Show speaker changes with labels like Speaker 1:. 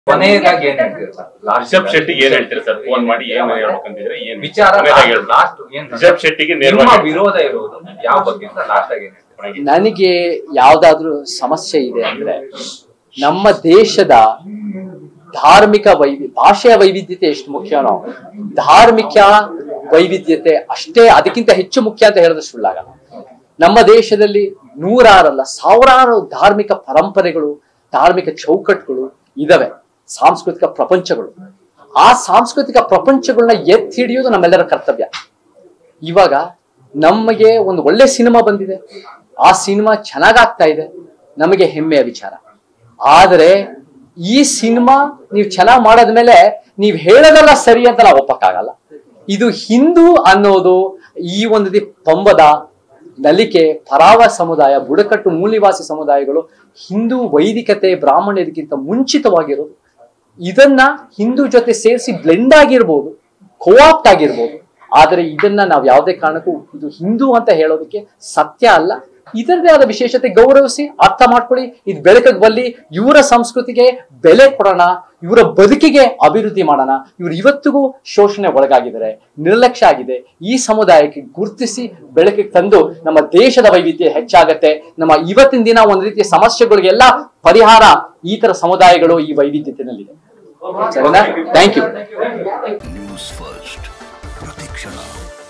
Speaker 1: ಕೊನೆಯದಾಗಿ ಏನ್ ಹೇಳ್ತೀರಾ ಸರ್ ಲಾಸ್ಟ್
Speaker 2: ರಿಷಬ್ ಶೆಟ್ಟಿಗೆ ಏನ್ ಹೇಳ್ತೀರಾ ಸರ್ ಫೋನ್ ಮಾಡಿ ಏನ್ ಹೇಳ್ಬೇಕಂತಿದ್ರೆ ಏನ್
Speaker 1: ವಿಚಾರ
Speaker 2: ಕೊನೆಯದಾಗಿ ಹೇಳ್ಬೇಕು.
Speaker 1: ಲಾಸ್ಟ್ ಏನ್
Speaker 2: ರಿಷಬ್ ಶೆಟ್ಟಿಗೆ
Speaker 1: ನಿಮ್ಮ
Speaker 2: ನೇರವಾಗಿ
Speaker 1: ವಿರೋಧ ಇರುವುದು ಯಾವ ಬಗ್ಗೆ ಅಂತ ಲಾಸ್ಟ್ ಆಗಿ ಏನ್ ಹೇಳ್ತೀರಾ
Speaker 3: ನನಗೆ ಯಾವ್ದಾದ್ರೂ ಸಮಸ್ಯೆ ಇದೆ ಅಂದ್ರೆ ನಮ್ಮ ದೇಶದ ಧಾರ್ಮಿಕ ವೈವಿ ಭಾಷೆಯ ವೈವಿಧ್ಯತೆ ಎಷ್ಟು ಮುಖ್ಯನೋ ಧಾರ್ಮಿಕ ವೈವಿಧ್ಯತೆ ಅಷ್ಟೇ ಅದಕ್ಕಿಂತ ಹೆಚ್ಚು ಮುಖ್ಯ ಅಂತ ಹೇಳಿದ್ರೆ ಸುಳ್ಳಾಗಲ್ಲ ನಮ್ಮ ದೇಶದಲ್ಲಿ ನೂರಾರಲ್ಲ ಸಾವಿರಾರು ಧಾರ್ಮಿಕ ಪರಂಪರೆಗಳು ಧಾರ್ಮಿಕ ಚೌಕಟ್ಟುಗಳು ಇದಾವೆ ಸಾಂಸ್ಕೃತಿಕ ಪ್ರಪಂಚಗಳು ಆ ಸಾಂಸ್ಕೃತಿಕ ಪ್ರಪಂಚಗಳನ್ನ ಎತ್ತಿ ಹಿಡಿಯೋದು ನಮ್ಮೆಲ್ಲರ ಕರ್ತವ್ಯ ಇವಾಗ ನಮಗೆ ಒಂದು ಒಳ್ಳೆ ಸಿನಿಮಾ ಬಂದಿದೆ ಆ ಸಿನಿಮಾ ಚೆನ್ನಾಗಾಗ್ತಾ ಇದೆ ನಮಗೆ ಹೆಮ್ಮೆಯ ವಿಚಾರ ಆದರೆ ಈ ಸಿನಿಮಾ ನೀವು ಚೆನ್ನಾಗಿ ಮಾಡಾದ್ಮೇಲೆ ನೀವು ಹೇಳೋದೆಲ್ಲ ಸರಿ ಅಂತ ನಾವು ಒಪ್ಪಕ್ಕಾಗಲ್ಲ ಇದು ಹಿಂದೂ ಅನ್ನೋದು ಈ ಒಂದು ದಿ- ಪಂಬದ ನಲಿಕೆ ಪರಾವ ಸಮುದಾಯ ಬುಡಕಟ್ಟು ಮೂಲಿವಾಸಿ ಸಮುದಾಯಗಳು ಹಿಂದೂ ವೈದಿಕತೆ ಬ್ರಾಹ್ಮಣ್ಯರಿಗಿಂತ ಮುಂಚಿತವಾಗಿರೋದು ಇದನ್ನ ಹಿಂದೂ ಜೊತೆ ಸೇರಿಸಿ ಬ್ಲೆಂಡ್ ಆಗಿರ್ಬೋದು ಕೋಆಪ್ಟ್ ಆಗಿರ್ಬೋದು ಆದರೆ ಇದನ್ನ ನಾವು ಯಾವುದೇ ಕಾರಣಕ್ಕೂ ಇದು ಹಿಂದೂ ಅಂತ ಹೇಳೋದಕ್ಕೆ ಸತ್ಯ ಅಲ್ಲ ಇದರದೇ ಆದ ವಿಶೇಷತೆ ಗೌರವಿಸಿ ಅರ್ಥ ಮಾಡ್ಕೊಳ್ಳಿ ಇದು ಬೆಳಕಿಗೆ ಬಲ್ಲಿ ಇವರ ಸಂಸ್ಕೃತಿಗೆ ಬೆಲೆ ಕೊಡೋಣ ಇವರ ಬದುಕಿಗೆ ಅಭಿವೃದ್ಧಿ ಮಾಡೋಣ ಇವರು ಇವತ್ತಿಗೂ ಶೋಷಣೆ ಒಳಗಾಗಿದ್ದಾರೆ ನಿರ್ಲಕ್ಷ್ಯ ಆಗಿದೆ ಈ ಸಮುದಾಯಕ್ಕೆ ಗುರುತಿಸಿ ಬೆಳಕಿಗೆ ತಂದು ನಮ್ಮ ದೇಶದ ವೈವಿಧ್ಯ ಹೆಚ್ಚಾಗತ್ತೆ ನಮ್ಮ ಇವತ್ತಿನ ದಿನ ಒಂದು ರೀತಿಯ ಸಮಸ್ಯೆಗಳಿಗೆಲ್ಲ ಪರಿಹಾರ ಈ ತರ ಸಮುದಾಯಗಳು ಈ ವೈವಿಧ್ಯತೆಯಲ್ಲಿದೆ ಸರಿನಾ ಥ್ಯಾಂಕ್ ಯು
Speaker 4: ನ್ಯೂಸ್ ಫಸ್ಟ್ ಪ್ರತಿಕ್ಷಣ